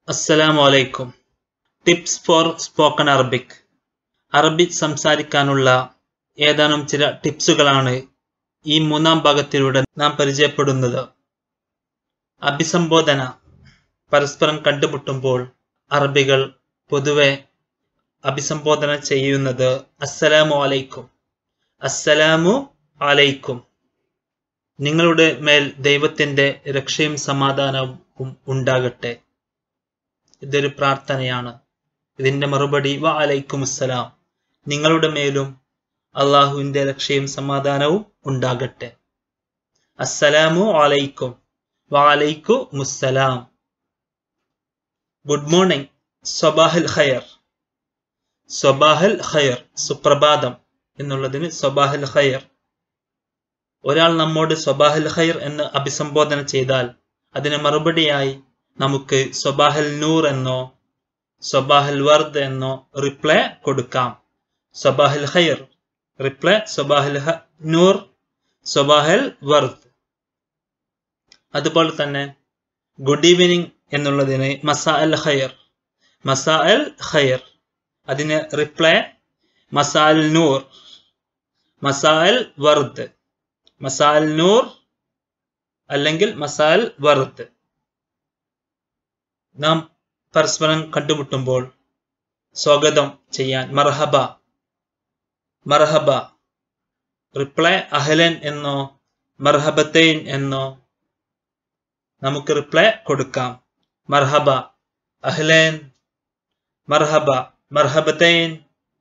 അസ്സലാമു അലൈക്കും tips for spoken Arabic Arabic സംസാരിക്കാനുള്ള ഏതാനും ചില ടിപ്സുകളാണ് ഈ മൂന്നാം ഭാഗത്തിലൂടെ നാം പരിചയപ്പെടുന്നത് അഭിസംബോധന പരസ്പരം കണ്ടുമുട്ടുമ്പോൾ അറബികൾ പൊതുവെ അഭിസംബോധന ചെയ്യുന്നത് അസ്സലാമു അലൈക്കും അസ്സലാമു അലൈക്കും നിങ്ങളുടെ മേൽ ദൈവത്തിന്റെ രക്ഷയും സമാധാനവും ഉണ്ടാകട്ടെ ഇതൊരു പ്രാർത്ഥനയാണ് ഇതിന്റെ മറുപടി വ അലൈക്കും അസ്സലാം നിങ്ങളുടെ മേലും അള്ളാഹുവിന്റെ രക്ഷയും സമാധാനവും ഉണ്ടാകട്ടെ അസ്സലാമു അലൈക്കും വ അലൈക്കു മുസ്സലാം ഗുഡ് മോർണിംഗ് സ്വബാഹൽ ഖയർ സ്വബാഹൽ ഖയർ സുപ്രഭാതം എന്നുള്ളതിന് സ്വബാഹൽ ഖയർ ഒരാൾ നമ്മോട് സ്വബാഹൽ ഖൈർ എന്ന് അഭിസംബോധന ചെയ്താൽ അതിന് മറുപടിയായി നമുക്ക് സ്വബാഹൽ നൂർ എന്നോ സ്വബാഹൽ വർദ് എന്നോ റിപ്ലൈ കൊടുക്കാം സ്വബാഹൽ ഖൈർ റിപ്ലൈ സ്വബാഹൽ നൂർ സ്വബാഹൽ വർദ് അതുപോലെ തന്നെ ഗുഡ് ഈവനിങ് എന്നുള്ളതിന് മസാ അൽ ഖൈർ മസാ അൽ ഖൈർ അതിന് റിപ്ലൈ മസാ അൽ നൂർ മസാ അൽ വർദ് മസാൽ നൂർ അല്ലെങ്കിൽ മസാൽ വറുത്ത് നാം പരസ്പരം കണ്ടുമുട്ടുമ്പോൾ സ്വാഗതം ചെയ്യാൻ മർഹബ മർഹബ റിപ്ലൈ അഹലൻ എന്നോ മർഹബത്തൈൻ എന്നോ നമുക്ക് റിപ്ലൈ കൊടുക്കാം മർഹബ അഹ്ലേൻ മർഹബ മർഹബത്തൈൻ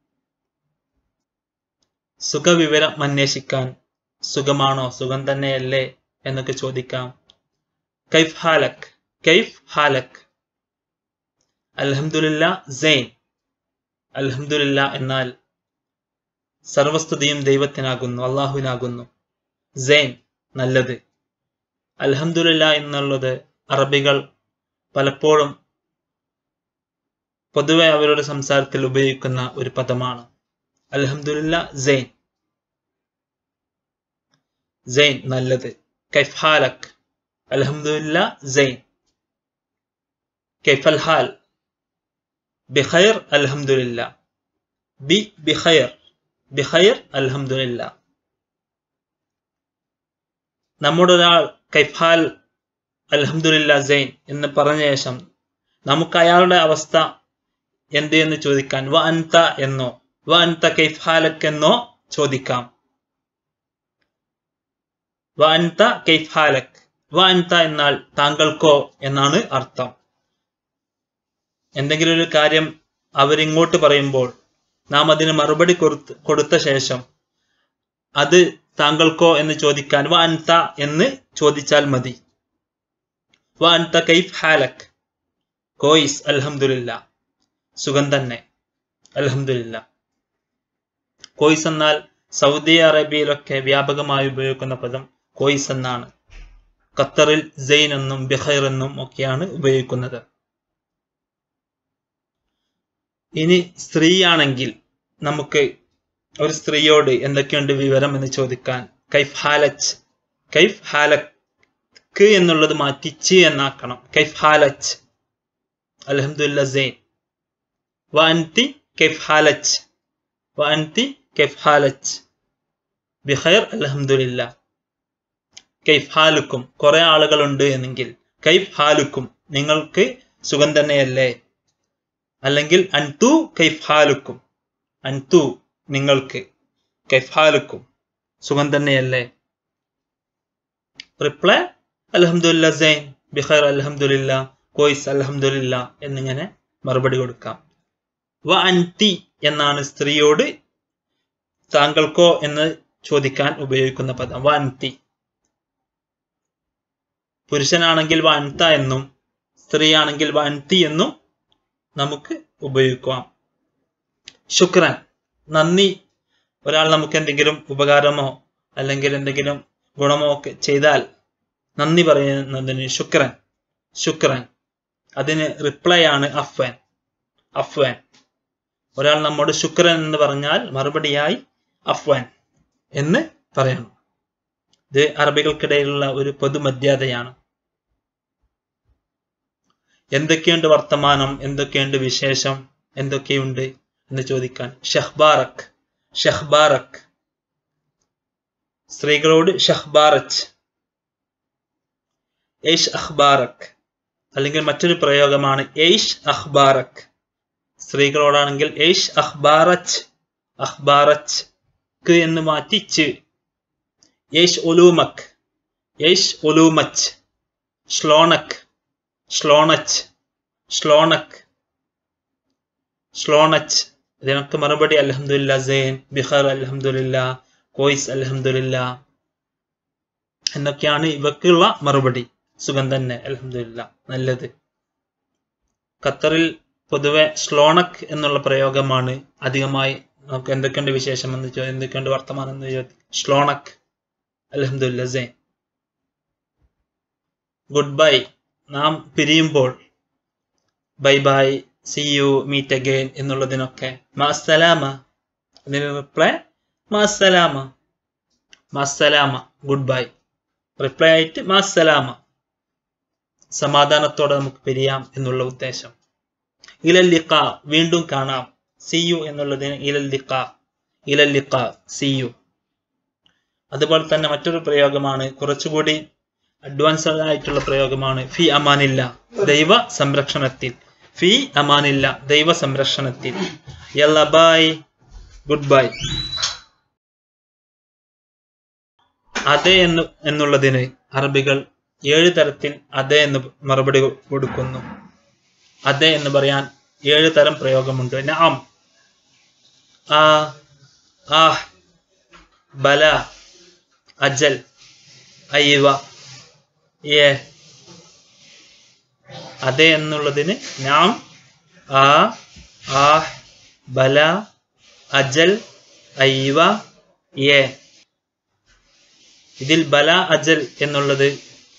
സുഖവിവരം അന്വേഷിക്കാൻ സുഖമാണോ സുഖം തന്നെയല്ലേ എന്നൊക്കെ ചോദിക്കാം കൈഫ് ഹാലക് കൈഫ് ഹാലക് അൽഹംദുലില്ല സൈൻ അൽഹംദുലില്ല എന്നാൽ സർവസ്തുതിയും ദൈവത്തിനാകുന്നു അള്ളാഹുവിനാകുന്നു സൈൻ നല്ലത് അൽഹംദുലില്ല എന്നുള്ളത് അറബികൾ പലപ്പോഴും പൊതുവെ അവരുടെ സംസാരത്തിൽ ഉപയോഗിക്കുന്ന ഒരു പദമാണ് അൽഹംദുലില്ല സൈൻ സൈൻ നല്ലത് കൈഫ് ഹാലക് അൽഹംദുലില്ല സൈൻ കൈഫൽ ഹാൽ ബിഖൈർ അൽഹംദുലില്ല ബി ബിഖൈർ ബിഖൈർ അൽഹംദുലില്ല നമ്മുടെ ഒരാൾ കൈഫാൽ അൽഹംദുലില്ല സൈൻ എന്ന് പറഞ്ഞ ശേഷം നമുക്ക് അയാളുടെ അവസ്ഥ എന്ത് എന്ന് ചോദിക്കാൻ വ അൻത എന്നോ വ അൻത കൈഫ് ഹാലക് എന്നോ ചോദിക്കാം വ അൻത കൈഫ് ഹാലക് വ അൻത എന്നാൽ താങ്കൾക്കോ എന്നാണ് അർത്ഥം എന്തെങ്കിലും ഒരു കാര്യം അവരിങ്ങോട്ട് പറയുമ്പോൾ നാം അതിന് മറുപടി കൊടുത്ത് കൊടുത്ത ശേഷം അത് താങ്കൾക്കോ എന്ന് ചോദിക്കാൻ വ അൻത എന്ന് ചോദിച്ചാൽ മതി വ അൻത കൈഫ് ഹാലക് കോയിസ് അൽഹംദുലില്ല സുഖം തന്നെ അൽഹംദുലില്ല കോയിസ് എന്നാൽ സൗദി അറേബ്യയിലൊക്കെ വ്യാപകമായി ഉപയോഗിക്കുന്ന പദം കോയിസ് എന്നാണ് ഖത്തറിൽ സെയിൻ എന്നും ബിഹൈർ എന്നും ഒക്കെയാണ് ഉപയോഗിക്കുന്നത് ഇനി സ്ത്രീയാണെങ്കിൽ നമുക്ക് ഒരു സ്ത്രീയോട് എന്തൊക്കെയുണ്ട് വിവരം എന്ന് ചോദിക്കാൻ കൈഫ് ഹാലച്ച് കൈഫ് ഹാലക്ക് എന്നുള്ളത് മാറ്റി ചി എന്നാക്കണം കൈഫ് ഹാലച്ച് അലഹമുല്ല സെയിൻ വാൻതി കൈഫ് ഹാലച്ച് വാൻതി കൈഫ് ഹാലച്ച് ബിഹൈർ അലഹമുല്ല കൈഫ് ഹാലുക്കും കുറെ ആളുകളുണ്ട് എന്നെങ്കിൽ കൈഫ് ഹാലുക്കും നിങ്ങൾക്ക് സുഖം തന്നെയല്ലേ അല്ലെങ്കിൽ അൻതു കൈഫ് ഹാലുക്കും അൻതു നിങ്ങൾക്ക് കൈഫ് ഹാലുക്കും സുഖം തന്നെയല്ലേ റിപ്ലൈ അലഹമുല്ല സൈൻ ബിഖൈർ അലഹമുല്ല കോയിസ് അലഹമുല്ല എന്നിങ്ങനെ മറുപടി കൊടുക്കാം വ അൻതി എന്നാണ് സ്ത്രീയോട് താങ്കൾക്കോ എന്ന് ചോദിക്കാൻ ഉപയോഗിക്കുന്ന പദം വ അൻതി പുരുഷനാണെങ്കിൽ വ അൻത എന്നും സ്ത്രീയാണെങ്കിൽ വ അൻതി എന്നും നമുക്ക് ഉപയോഗിക്കാം ശുക്രൻ നന്ദി ഒരാൾ നമുക്ക് എന്തെങ്കിലും ഉപകാരമോ അല്ലെങ്കിൽ എന്തെങ്കിലും ഗുണമോ ഒക്കെ ചെയ്താൽ നന്ദി പറയുന്നതിന് ശുക്രൻ ശുക്രൻ അതിന് റിപ്ലൈ ആണ് അഫ്വാൻ അഫ്വാൻ ഒരാൾ നമ്മോട് ശുക്രൻ എന്ന് പറഞ്ഞാൽ മറുപടിയായി അഫ്വാൻ എന്ന് പറയണം ഇത് അറബികൾക്കിടയിലുള്ള ഒരു പൊതുമര്യാദയാണ് എന്തൊക്കെയുണ്ട് വർത്തമാനം എന്തൊക്കെയുണ്ട് വിശേഷം എന്തൊക്കെയുണ്ട് എന്ന് ചോദിക്കാൻ ഷഹ്ബാറക് ഷഹ്ബാറക് സ്ത്രീകളോട് ഷഹ്ബാറച്ച് ഏഷ് അഖ്ബാറക് അല്ലെങ്കിൽ മറ്റൊരു പ്രയോഗമാണ് ഏഷ് അഖ്ബാറക് സ്ത്രീകളോടാണെങ്കിൽ ഏഷ് അഖ്ബാറച്ച് അഖ്ബാറച്ച് ക്ക് എന്ന് മാറ്റി ച് യേഷ് ഒലൂമക് യേഷ് ഒലൂമച്ച് ശ്ലോണക് ശ്ലോണച്ച് ശ്ലോണക് ശ്ലോണച്ച് ഇതിനൊക്കെ മറുപടി അലഹമുല്ല സൈൻ ബിഹാർ അലഹമുല്ല കോയിസ് അലഹമുല്ല എന്നൊക്കെയാണ് ഇവക്കുള്ള മറുപടി സുഖം തന്നെ അലഹമുല്ല നല്ലത് ഖത്തറിൽ പൊതുവെ സ്ലോണക് എന്നുള്ള പ്രയോഗമാണ് അധികമായി നമുക്ക് എന്തൊക്കെയുണ്ട് വിശേഷം എന്ന് ചോ എന്തൊക്കെയുണ്ട് വർത്തമാനം എന്ന് ചോദിക്കും സ്ലോണക് അലഹമുല്ല സൈൻ ഗുഡ് ബൈ നാം പിരിയുമ്പോൾ bye bye see you meet again എന്നുള്ളതിനൊക്കെ മാസലാമ അതിന് റിപ്ലൈ മാസലാമ മാസലാമ ഗുഡ് ബൈ റിപ്ലൈ ആയിട്ട് മാസലാമ സമാധാനത്തോടെ നമുക്ക് പിരിയാം എന്നുള്ള ഉദ്ദേശം ഇലല്ലിക്ക വീണ്ടും കാണാം സി യു എന്നുള്ളതിന് ഇലല്ലിക്ക ഇലല്ലിക്ക സി യു അതുപോലെ തന്നെ മറ്റൊരു പ്രയോഗമാണ് കുറച്ചുകൂടി അഡ്വാൻസ്ഡ് ആയിട്ടുള്ള പ്രയോഗമാണ് ഫി അമാനില്ല ദൈവ സംരക്ഷണത്തിൽ ഫി അമാനില്ല ദൈവ സംരക്ഷണത്തിൽ യല്ല ബൈ ഗുഡ് ബൈ അതെ എന്ന് എന്നുള്ളതിന് അറബികൾ ഏഴ് തരത്തിൽ അതെ എന്ന് മറുപടി കൊടുക്കുന്നു അതെ എന്ന് പറയാൻ ഏഴ് തരം പ്രയോഗമുണ്ട് നാം ആ ആ ബല അജൽ അയ്യവ ഏ അതെ എന്നുള്ളതിന് നാം ആ ആ ബല അജൽ അയ്യവ ഏ ഇതിൽ ബല അജൽ എന്നുള്ളത്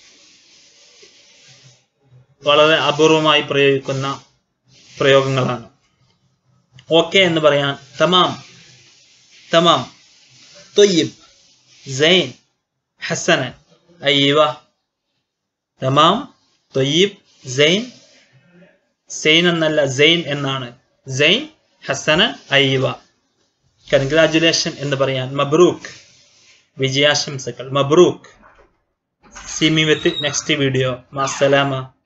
വളരെ അപൂർവമായി പ്രയോഗിക്കുന്ന പ്രയോഗങ്ങളാണ് ഓക്കെ എന്ന് പറയാൻ തമാം തമാം തൊയ്യബ് സൈൻ ഹസനൻ അയ്യവ തമാം തൊയ്യബ് സൈൻ സൈൻ എന്നല്ല സൈൻ എന്നാണ് സൈൻ ഹസനൻ അയ്യവ കൺഗ്രാജുലേഷൻ എന്ന് പറയാൻ മബ്രൂക്ക് വിജയാശംസകൾ മബ്രൂക്ക് see me with next video മാസലാമ